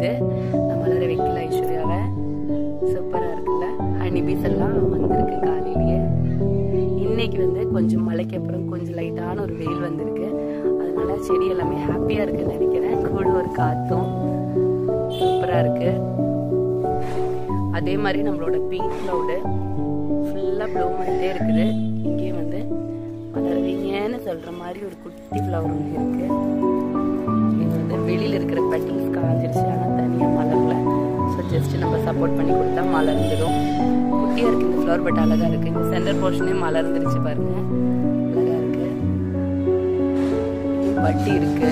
வந்து நான் மலர வைக்கல ஐஸ்வர்யாவை சூப்பரா இருக்குல்ல ஹனிபீஸ் எல்லாம் வந்திருக்கு காலையிலேயே இன்னைக்கு வந்து கொஞ்சம் மழைக்கு அப்புறம் கொஞ்சம் லைட்டான ஒரு வெயில் வந்திருக்கு அதனால செடி எல்லாமே ஹாப்பியா இருக்குன்னு நினைக்கிறேன் கூட ஒரு காத்தும் சூப்பரா இருக்கு அதே மாதிரி நம்மளோட பிங்க் கிளவுடு ஃபுல்லா ப்ளூ பண்ணிட்டே இருக்குது இங்கேயும் வந்து மலர்வீங்கன்னு சொல்ற மாதிரி ஒரு குட்டி ஃப்ளவர் ஒன்று இருக்கு இது வந்து வெளியில இருக்கிற பெட்டல்ஸ் காஞ்சிருச்சு ஆனால் தனியாக மலர்ல ஸோ ஜஸ்ட் நம்ம சப்போர்ட் பண்ணி கொடுத்தா மலர்ந்துடும் குட்டியா இருக்கு இந்த ஃப்ளவர் பட் அழகா இருக்கு இந்த சென்டர் போர்ஷனே மலர்ந்துருச்சு பாருங்க அழகா இருக்கு வட்டி இருக்கு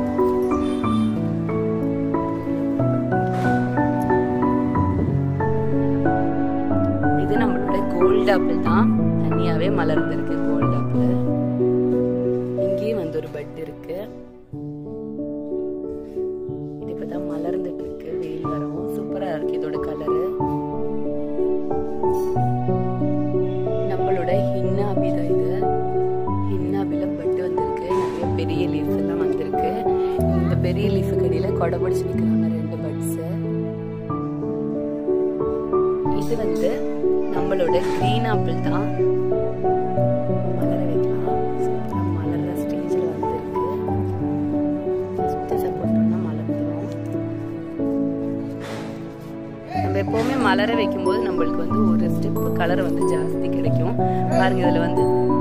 இது நம்மளோட கோல்டு ஆப்பிள் தான் தனியாவே மலர்ந்திருக்கு கோல்டு ஆப்பிள் இங்கேயும் வந்து ஒரு பட் இருக்கு இது இப்பதான் மலர்ந்துட்டு இருக்கு வெயில் வரவும் சூப்பரா இருக்கு இதோட கலரு நம்மளோட ஹின்னாபி தான் இது ஹின்னாபில பட்டு வந்திருக்கு நிறைய பெரிய லீஃப்ஸ் எல்லாம் வந்திருக்கு இந்த பெரிய லீஃப் கடியில கொடை பிடிச்சு நிக்கிறாங்க ரெண்டு பட்ஸ் இது வந்து நம்மளோட கிரீன் ஆப்பிள் தான் மலர வைக்கலாம் சூப்பரா மலர்ற ஸ்டேஜ்ல வந்திருக்கு ஜஸ்ட் சப்போர்ட் பண்ணா மலர்ந்துடும் நம்ம எப்பவுமே மலர வைக்கும்போது நம்மளுக்கு வந்து ஒரு ஸ்டெப் கலர் வந்து ஜாஸ்தி கிடைக்கும் பாருங்க இதுல வந்து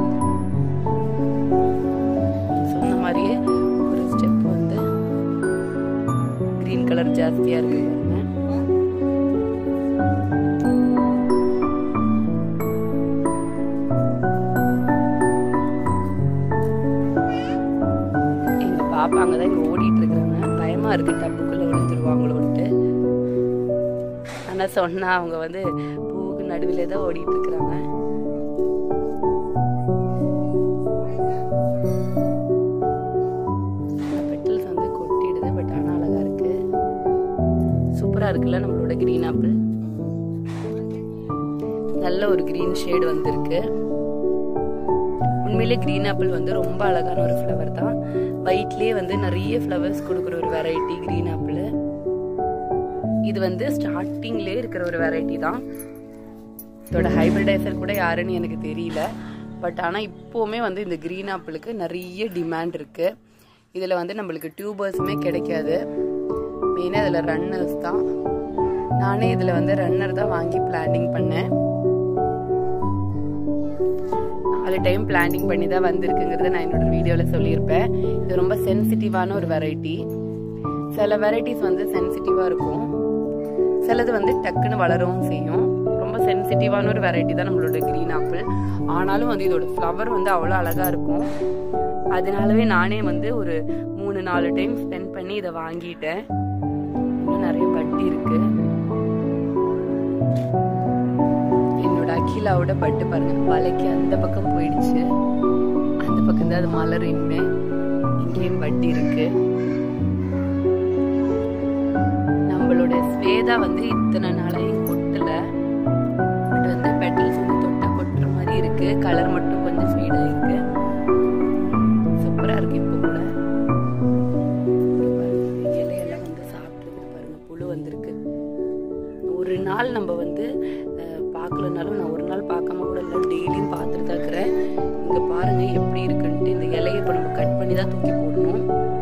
சொன்ன மாதிரியே ஒரு ஸ்டெப் வந்து கிரீன் கலர் ஜாஸ்தியா இருக்கு பாருங்க எங்க பாப்பா அங்கதான் இங்க ஓடிட்டு இருக்கிறாங்க பயமா இருக்கு டப்புக்குள்ள விழுந்துருவாங்களோன்ட்டு ஆனா சொன்னா அவங்க வந்து பூவுக்கு நடுவில் தான் ஓடிட்டு இருக்கிறாங்க பெட்டல்ஸ் வந்து கொட்டிடுது பட் ஆனா அழகா இருக்கு சூப்பரா இருக்குல்ல நம்மளோட கிரீன் ஆப்பிள் நல்ல ஒரு கிரீன் ஷேடு வந்திருக்கு உண்மையிலே கிரீன் ஆப்பிள் வந்து ரொம்ப அழகான ஒரு ஃப்ளவர் தான் ஒயிட்லேயே வந்து நிறைய ஃப்ளவர்ஸ் கொடுக்குற ஒரு வெரைட்டி கிரீன் ஆப்பிள் இது வந்து ஸ்டார்டிங்லேயே இருக்கிற ஒரு வெரைட்டி தான் இதோட ஹைபிரிடைசர் கூட யாருன்னு எனக்கு தெரியல பட் ஆனால் இப்போவுமே வந்து இந்த கிரீன் ஆப்பிளுக்கு நிறைய டிமாண்ட் இருக்கு இதில் வந்து நம்மளுக்கு டியூபர்ஸுமே கிடைக்காது மெயினாக இதில் ரன்னர்ஸ் தான் நானே இதில் வந்து ரன்னர் தான் வாங்கி பிளானிங் பண்ணேன் நாலு டைம் பிளானிங் பண்ணி தான் வந்திருக்குங்கிறத நான் என்னோட வீடியோவில் சொல்லியிருப்பேன் இது ரொம்ப சென்சிட்டிவான ஒரு வெரைட்டி சில வெரைட்டிஸ் வந்து சென்சிட்டிவாக இருக்கும் சிலது வந்து டக்குன்னு வளரவும் செய்யும் ரொம்ப சென்சிட்டிவான ஒரு வெரைட்டி தான் நம்மளோட கிரீன் ஆப்பிள் ஆனாலும் வந்து இதோட ஃப்ளவர் வந்து அவ்வளோ அழகாக இருக்கும் அதனாலவே நானே வந்து ஒரு மூணு நாலு டைம் ஸ்பெண்ட் பண்ணி இதை வாங்கிட்டேன் இன்னும் நிறைய பட்டி இருக்கு என்னோட அகிலாவோட பட்டு பாருங்க வலைக்கு அந்த பக்கம் போயிடுச்சு அந்த பக்கம் தான் அது மலர் இனிமே இங்கேயும் பட்டி இருக்கு நம்மளோட ஸ்வேதா வந்து இத்தனை நாளையும் கொட்டல பட் வந்து பெட்டல்ஸ் வந்து தொட்டா கொட்டுற மாதிரி இருக்கு கலர் மட்டும் கொஞ்சம் ஃபீடா இருக்கு சூப்பரா இருக்கு இப்போ கூட இங்க பாருங்க, இலையெல்லாம் வந்து சாப்பிட்டுருக்கு பாருங்க புழு வந்திருக்கு ஒரு நாள் நம்ம வந்து அஹ், பார்க்கலனாலும் நான் ஒரு நாள் பார்க்காம கூட இல்லை டெய்லியும் பார்த்துட்டு தான் இருக்கிறேன் இங்க பாருங்க எப்படி இருக்குன்ட்டு இந்த இலையை இப்போ நம்ம கட் பண்ணி தான் தூக்கி போடணும்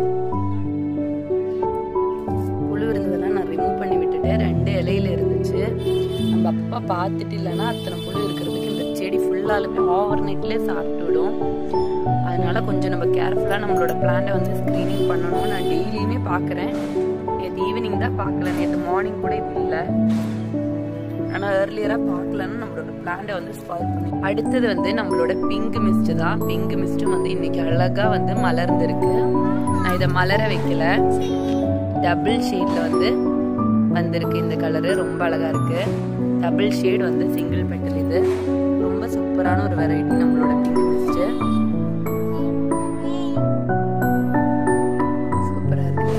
புழு இருந்ததெல்லாம் நான் ரிமூவ் பண்ணி விட்டுட்டேன் ரெண்டு இலையில இருந்துச்சு நம்ம அப்பா பார்த்துட்டு இல்லைன்னா அத்தனை புழு இருக்கிறதுக்கு இந்த செடி ஃபுல்லாலுமே ஓவர் நைட்லேயே சாப்பிட்டு விடும் அதனால கொஞ்சம் நம்ம கேர்ஃபுல்லாக நம்மளோட பிளான்ட்டை வந்து ஸ்க்ரீனிங் பண்ணணும் நான் டெய்லியுமே பார்க்குறேன் நேற்று ஈவினிங் தான் பார்க்கல நேற்று மார்னிங் கூட இது இல்லை ஆனால் ஏர்லியராக பார்க்கலன்னு நம்மளோட பிளான்ட்டை வந்து ஸ்பாயில் பண்ணி அடுத்தது வந்து நம்மளோட பிங்க் மிஸ்ட் தான் பிங்க் மிஸ்ட்டும் வந்து இன்னைக்கு அழகாக வந்து மலர்ந்திருக்கு நான் இதை மலர வைக்கல டபுள் ஷேடில் வந்து வந்திருக்கு இந்த கலரு ரொம்ப அழகா இருக்கு டபுள் ஷேட் வந்து சிங்கிள் பெட்டல் இது ரொம்ப சூப்பரான ஒரு வெரைட்டி நம்மளோட பிங்க் மிஸ்ட் சூப்பரா இருக்கு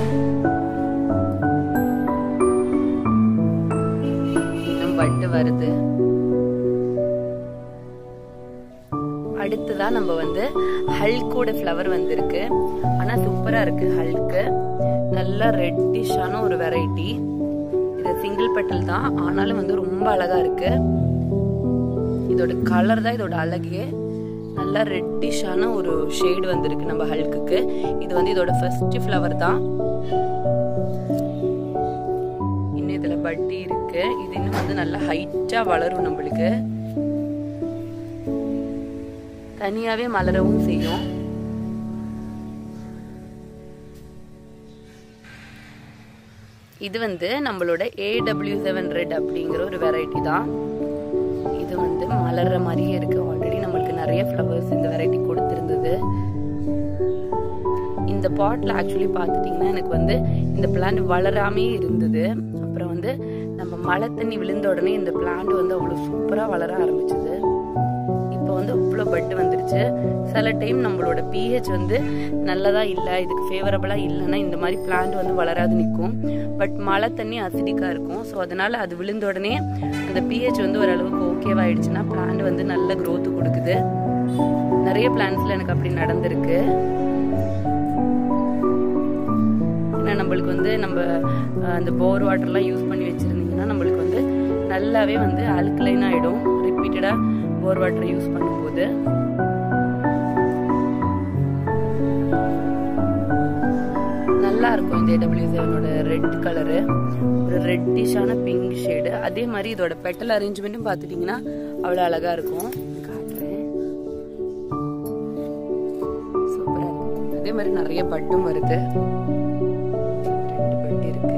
இன்னும் பட்டு வருது அடுத்ததா அடுத்ததா நம்ம வந்து ஹல்கோட ஃப்ளவர் வந்திருக்கு ஆனா சூப்பரா இருக்கு ஹல்க்கு நல்லா ரெட்டிஷான ஒரு வெரைட்டி இது சிங்கிள் பெட்டல் தான் ஆனாலும் வந்து ரொம்ப அழகா இருக்கு இதோட கலர் தான் இதோட அழகே நல்லா ரெட்டிஷான ஒரு ஷேடு வந்திருக்கு நம்ம ஹல்குக்கு இது வந்து இதோட ஃபர்ஸ்ட் ஃப்ளவர் தான் இன்னும் இதுல பட்டி இருக்கு இது இன்னும் வந்து நல்லா ஹைட்டா வளரும் நம்மளுக்கு தனியாவே மலரவும் செய்யும் இது வந்து நம்மளோட ஏடபிள்யூ செவன் ரெட் அப்படிங்கிற ஒரு வெரைட்டி தான் இது வந்து மலர்ற மாதிரியே இருக்கு ஆல்ரெடி நம்மளுக்கு நிறைய ஃப்ளவர்ஸ் இந்த வெரைட்டி கொடுத்துருந்தது இந்த பாட்ல ஆக்சுவலி பார்த்துட்டிங்கன்னா எனக்கு வந்து இந்த பிளான்ட் வளராமே இருந்தது அப்புறம் வந்து நம்ம மழை தண்ணி விழுந்த உடனே இந்த பிளான்ட் வந்து அவ்வளோ சூப்பராக வளர ஆரம்பிச்சது இப்போ வந்து அவ்வளோ பட்டு வந்துருச்சு சில டைம் நம்மளோட பிஹெச் வந்து நல்லதா இல்லை இதுக்கு ஃபேவரபிளாக இல்லைன்னா இந்த மாதிரி பிளான்ட் வந்து வளராது நிற்கும் பட் மழை தண்ணி அசிடிக்காக இருக்கும் ஸோ அதனால அது விழுந்த உடனே அந்த பிஹெச் வந்து ஓரளவுக்கு ஓகேவாயிடுச்சுன்னா பிளான்ட் வந்து நல்ல growth கொடுக்குது நிறைய பிளான்ட்ஸில் எனக்கு அப்படி நடந்திருக்கு ஏன்னா நம்மளுக்கு வந்து நம்ம அஹ், அந்த போர் வாட்டர்லாம் யூஸ் பண்ணி வச்சுருந்தீங்கன்னா நம்மளுக்கு வந்து நல்லாவே வந்து அல்கலைன் ஆகிடும் ரிப்பீட்டடாக போர் வாட்டர் யூஸ் பண்ணும்போது நல்லா இருக்கும் இந்த ஏடபிள்யூ செவனோட ரெட் கலரு ஒரு ரெட்டிஷான பிங்க் ஷேடு அதே மாதிரி இதோட பெட்டல் அரேஞ்ச்மெண்ட்டும் பார்த்துட்டிங்கன்னா அவ்வளோ அழகா இருக்கும் காட்டுறேன் சூப்பராக இருக்கு அதே மாதிரி நிறைய பட்டும் வருது ரெண்டு பட்டு இருக்கு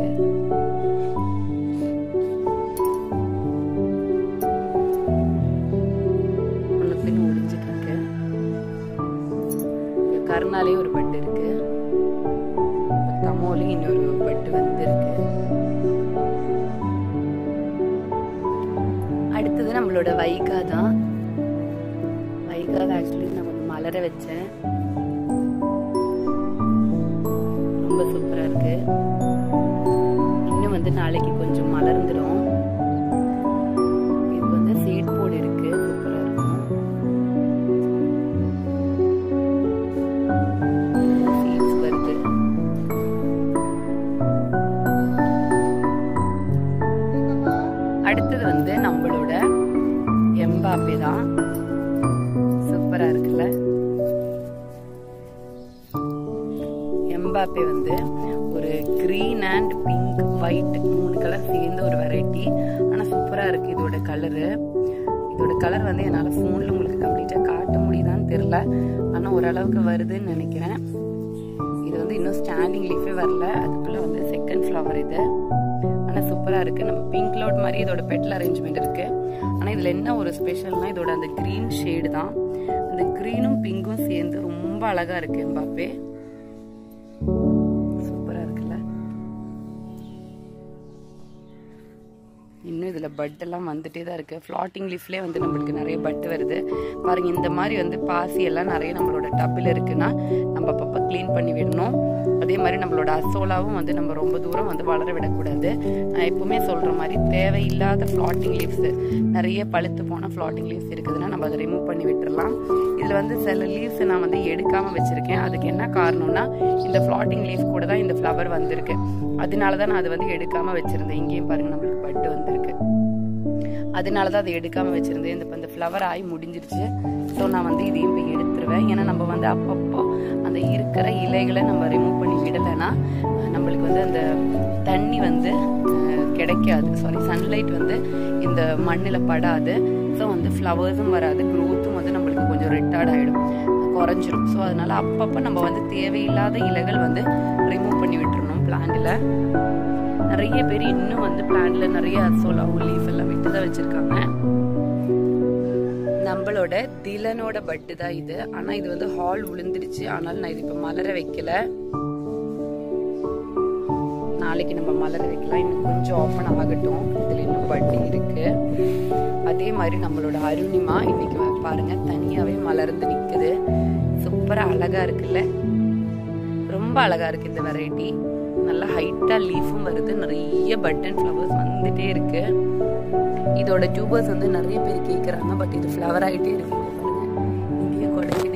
ஒன்று பின் ஒளிஞ்சிட்டு இருக்கு இங்க கருணாலே ஒரு பட்டு இருக்கு தமோலி இன்னொரு பட்டு வந்திருக்கு அடுத்தது நம்மளோட வைகா தான் வைகாவை ஆக்சுவலி நம்ம மலர வச்சேன் ரொம்ப சூப்பரா இருக்கு இன்னும் வந்து நாளைக்கு கொஞ்சம் மலர்ந்துடும் இதுக்கு வந்து சீட் போர்டு இருக்கு சூப்பரா இருக்கும் சீட்ஸ் வருது அடுத்தது வந்து நம்மளோட எம்பாப்பே தான் சூப்பரா இருக்குல்ல எம்பாப்பே வந்து ஒரு கிரீன் அண்ட் பிங்க் ஒயிட் மூணு கலர் சேர்ந்த ஒரு வெரைட்டி ஆனா சூப்பரா இருக்கு இதோட கலரு இதோட கலர் வந்து என்னால ஃபோன்ல உங்களுக்கு கம்ப்ளீட்டா காட்ட முடியுதான்னு தெரியல ஆனா ஓரளவுக்கு வருதுன்னு நினைக்கிறேன் இது வந்து இன்னும் ஸ்டாண்டிங் லீஃபே வரல அதுக்குள்ள வந்து செகண்ட் ஃப்ளவர் இது ஆனா சூப்பரா இருக்கு நம்ம பிங்க் கிளவுட் மாதிரி இதோட பெட்டல் அரேஞ்ச்மெண்ட் இருக்கு ஆனா இதுல என்ன ஒரு ஸ்பெஷல்னா இதோட அந்த கிரீன் ஷேடு தான் அந்த கிரீனும் பிங்கும் சேர்ந்து ரொம்ப அழகா இருக்கு எம்பாப்பே சூப்பரா இருக்குல்ல இன்னும் இதில் பட் எல்லாம் வந்துட்டே தான் இருக்குது ஃப்ளாட்டிங் லீஃப்லேயே வந்து நம்மளுக்கு நிறைய பட் வருது பாருங்க இந்த மாதிரி வந்து பாசி எல்லாம் நிறைய நம்மளோட டப்பில் இருக்குன்னா நம்ம அப்பப்போ க்ளீன் பண்ணி விடணும் அதே மாதிரி நம்மளோட அசோலாவும் வந்து நம்ம ரொம்ப தூரம் வந்து வளர விடக்கூடாது நான் எப்பவுமே சொல்கிற மாதிரி தேவையில்லாத ஃப்ளாட்டிங் லீவ்ஸ் நிறைய பழுத்து போன ஃப்ளாட்டிங் லீவ்ஸ் இருக்குதுன்னா நம்ம அதை ரிமூவ் பண்ணி விட்டுறலாம் இதில் வந்து சில லீவ்ஸ் நான் வந்து எடுக்காமல் வச்சுருக்கேன் அதுக்கு என்ன காரணம்னா இந்த ஃப்ளாட்டிங் லீஃப் கூட தான் இந்த ஃப்ளவர் வந்திருக்கு அதனால தான் நான் அதை வந்து எடுக்காமல் வச்சுருந்தேன் இங்கேயும் பாருங்க நம்மளுக்கு பட்டு வந்திருக்கு அதனால தான் அதை எடுக்காமல் வச்சுருந்தேன் இந்த இப்போ இந்த ஃப்ளவர் ஆகி முடிஞ்சிருச்சு ஸோ நான் வந்து இதையும் போய் எடுத்துருவேன் ஏன்னா நம்ம வந்து அப்பப்போ அந்த இருக்கிற இலைகளை நம்ம ரிமூவ் பண்ணி விடலைன்னா அஹ், நம்மளுக்கு வந்து அந்த தண்ணி வந்து அஹ், கிடைக்காது சாரி சன்லைட் வந்து இந்த மண்ணில் படாது ஸோ வந்து ஃப்ளவர்ஸும் வராது க்ரோத்தும் வந்து நம்மளுக்கு கொஞ்சம் ரெட்டார்ட் ஆகிடும் குறைஞ்சிரும் ஸோ அதனால அப்பப்போ நம்ம வந்து தேவையில்லாத இலைகள் வந்து ரிமூவ் பண்ணி விட்டுறணும் பிளான்ட்டில் நிறைய பேர் இன்னும் வந்து பிளான்ட்ல நிறைய அசோலாவும் லீஃப் எல்லாம் விட்டு தான் வச்சிருக்காங்க நம்மளோட திலனோட பட்டு தான் இது ஆனா இது வந்து ஹால் விழுந்துருச்சு ஆனாலும் நான் இது இப்ப மலர வைக்கல நாளைக்கு நம்ம மலர வைக்கலாம் இன்னும் கொஞ்சம் ஓப்பன் ஆகட்டும் இதுல இன்னும் பட்டு இருக்கு அதே மாதிரி நம்மளோட அருணிமா இன்னைக்கு வ- பாருங்க தனியாவே மலர்ந்து நிக்குது சூப்பரா அழகா இருக்குல்ல ரொம்ப அழகா இருக்கு இந்த வெரைட்டி நல்லா ஹைட்டா லீஃபும் வருது நிறைய பட்டன் ஃப்ளவர்ஸ் வந்துட்டே இருக்கு இதோட டியூபர்ஸ் வந்து நிறைய பேர் கேக்குறாங்க பட் இது ஃப்ளவர் ஆகிட்டே இருக்கு இங்க பாருங்க. இங்கேயே கூட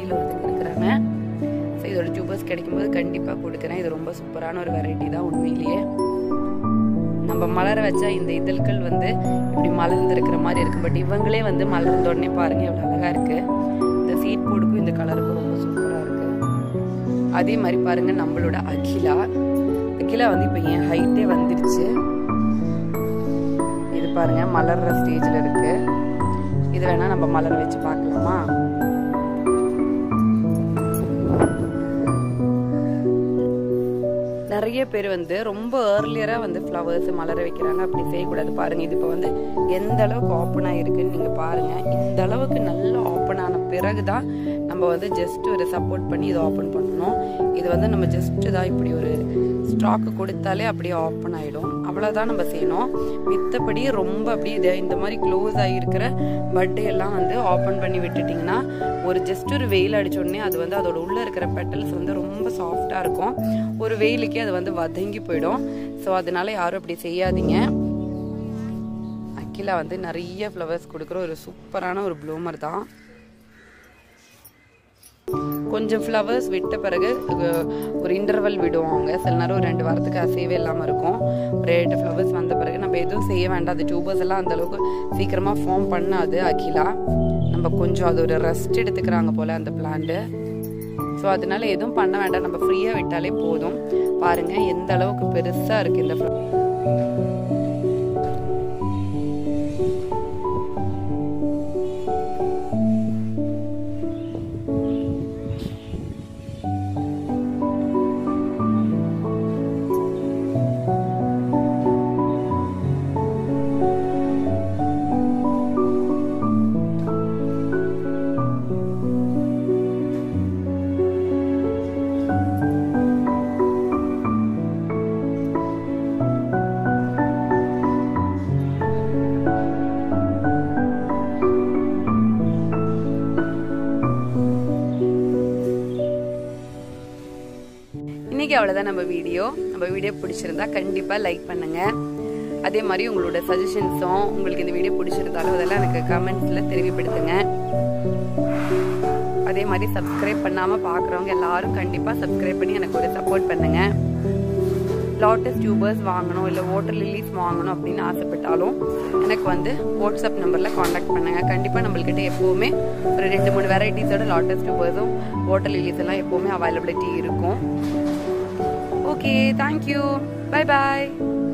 கிடைக்கும்போது கண்டிப்பாக கொடுக்குறேன் இது ரொம்ப சூப்பரான ஒரு வெரைட்டி தான் உண்மையிலேயே நம்ம மலர வச்சா இந்த இதழ்கள் வந்து இப்படி மலர்ந்துருக்கிற மாதிரி இருக்கும் பட் இவங்களே வந்து மலர்ந்த உடனே பாருங்க எவ்வளோ அழகா இருக்கு இந்த சீட் போர்டுக்கும் இந்த கலருக்கும் ரொம்ப சூப்பராக இருக்கு அதே மாதிரி பாருங்க நம்மளோட அகிலா அகிலா வந்து இப்போ என் ஹைட்டே வந்துருச்சு இது பாருங்க மலர்ற ஸ்டேஜில் இருக்கு இது வேணா நம்ம மலர வச்சு பார்க்கலாமா நிறைய பேர் வந்து ரொம்ப ஏர்லியராக வந்து ஃப்ளவர்ஸ் மலர வைக்கிறாங்க அப்படி செய்யக்கூடாது பாருங்க இது இப்போ வந்து எந்த அளவுக்கு ஓப்பன் ஆகிருக்குன்னு நீங்கள் பாருங்க இந்த அளவுக்கு நல்லா ஓப்பன் ஆன பிறகு தான் நம்ம வந்து ஜஸ்ட் ஒரு சப்போர்ட் பண்ணி இதை ஓப்பன் பண்ணணும் இது வந்து நம்ம ஜஸ்ட் தான் இப்படி ஒரு ஸ்டாக்கு கொடுத்தாலே அப்படியே ஓப்பன் ஆகிடும் அவ்வளோதான் நம்ம செய்யணும் மித்தபடி ரொம்ப அப்படியே இது இந்த மாதிரி க்ளோஸ் ஆகியிருக்கிற பர்த்டே எல்லாம் வந்து ஓப்பன் பண்ணி விட்டுட்டிங்கன்னா ஒரு ஜஸ்ட் ஒரு வெயில் அடிச்ச உடனே அது வந்து அதோட உள்ளே இருக்கிற பெட்டல்ஸ் வந்து ரொம்ப சாஃப்டாக இருக்கும் ஒரு வெயிலுக்கே அது வந்து வதங்கி போயிடும் ஸோ அதனால யாரும் அப்படி செய்யாதீங்க அக்கிலா வந்து நிறைய ஃப்ளவர்ஸ் கொடுக்குற ஒரு சூப்பரான ஒரு ப்ளூமர் தான் கொஞ்சம் ஃப்ளவர்ஸ் விட்ட பிறகு அஹ், ஒரு இன்டர்வல் விடுவாங்க சில நேரம் ஒரு ரெண்டு வாரத்துக்கு அசைவே இல்லாமல் இருக்கும் ஒரு எட்டு ஃப்ளவர்ஸ் வந்த பிறகு நம்ம எதுவும் செய்ய வேண்டாம் அது டியூபர்ஸ் எல்லாம் அந்த அளவுக்கு சீக்கிரமாக ஃபார்ம் பண்ணாது அகிலா நம்ம கொஞ்சம் அது ஒரு ரெஸ்ட் எடுத்துக்கிறாங்க போல அந்த பிளான்ட்டு ஸோ அதனால எதுவும் பண்ண வேண்டாம் நம்ம ஃப்ரீயாக விட்டாலே போதும் பாருங்க எந்த அளவுக்கு பெருசாக இருக்கு இந்த flower. இன்னைக்கு அவ்வளோதான் நம்ம வீடியோ நம்ம வீடியோ பிடிச்சிருந்தா கண்டிப்பாக லைக் பண்ணுங்க அதே மாதிரி உங்களோட சஜஷன்ஸும் உங்களுக்கு இந்த வீடியோ பிடிச்சிருந்தாலும் அதெல்லாம் எனக்கு கமெண்ட்ஸில் தெரிவிப்படுத்துங்க அதே மாதிரி சப்ஸ்கிரைப் பண்ணாமல் பார்க்குறவங்க எல்லாரும் கண்டிப்பாக சப்ஸ்கிரைப் பண்ணி எனக்கு ஒரு சப்போர்ட் பண்ணுங்க லாட்டஸ் டியூபர்ஸ் வாங்கணும் இல்லை வாட்டர் லில்லிஸ் வாங்கணும் அப்படின்னு ஆசைப்பட்டாலும் எனக்கு வந்து வாட்ஸ்அப் நம்பரில் காண்டாக்ட் பண்ணுங்கள் கண்டிப்பாக நம்மள்கிட்ட எப்போவுமே ஒரு ரெண்டு மூணு வெரைட்டிஸோட லாட்டஸ் டியூபர்ஸும் வாட்டர் லில்லிஸ் எல்லாம் எப்போவுமே அவைலபிலிட்டி இருக்கும் ஓகே தேங்க்யூ பை பாய்